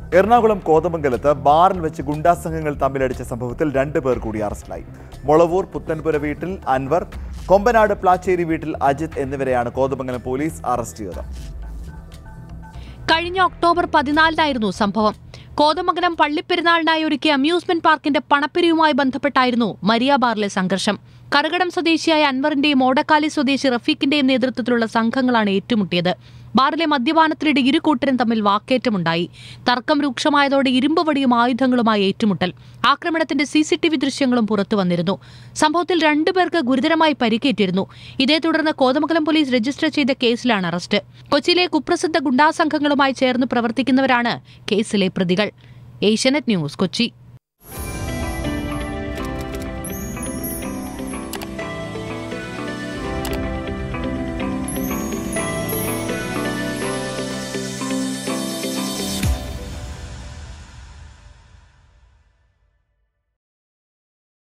എറണാകുളം കോതമംഗലത്ത് ബാറിൽ വെച്ച് ഗുണ്ടാസംഘങ്ങൾ തമ്മിലടിച്ച സംഭവത്തിൽ രണ്ടു പേർ കൂടി അറസ്റ്റിലായി മുളവൂർ പുത്തൻപുര വീട്ടിൽ അൻവർ കൊമ്പനാട് പ്ലാച്ചേരി വീട്ടിൽ അജിത് എന്നിവരെയാണ് കോതമംഗലം പോലീസ് അറസ്റ്റ് ചെയ്തത് കഴിഞ്ഞ ഒക്ടോബർ പതിനാലിനായിരുന്നു സംഭവം കോതമംഗലം പള്ളിപ്പെരുന്നാളിനായി ഒരുക്കിയ അമ്യൂസ്മെന്റ് പാർക്കിന്റെ പണപ്പിരിവുമായി ബന്ധപ്പെട്ടായിരുന്നു മരിയ ബാറിലെ സംഘർഷം കറുകടം സ്വദേശിയായ അൻവറിന്റെയും ഓടക്കാലി സ്വദേശി റഫീഖിന്റെയും നേതൃത്വത്തിലുള്ള സംഘങ്ങളാണ് ഏറ്റുമുട്ടിയത് ബാറിലെ മദ്യപാനത്തിനിടെ ഇരു കൂട്ടരും തമ്മിൽ വാക്കേറ്റമുണ്ടായി തർക്കം രൂക്ഷമായതോടെ ഇരുമ്പ് വടിയും ആയുധങ്ങളുമായി ഏറ്റുമുട്ടൽ ആക്രമണത്തിന്റെ സി സി ടി വി ദൃശ്യങ്ങളും പുറത്തു വന്നിരുന്നു സംഭവത്തിൽ രണ്ടുപേർക്ക് ഗുരുതരമായി പരിക്കേറ്റിരുന്നു ഇതേ തുടർന്ന് കോതമംഗലം പോലീസ് രജിസ്റ്റർ ചെയ്ത കേസിലാണ് അറസ്റ്റ് കൊച്ചിയിലെ കുപ്രസിദ്ധ ഗുണ്ടാസംഘങ്ങളുമായി ചേർന്ന് പ്രവർത്തിക്കുന്നവരാണ് കേസിലെ പ്രതികൾ ഏഷ്യാനെറ്റ് ന്യൂസ് കൊച്ചി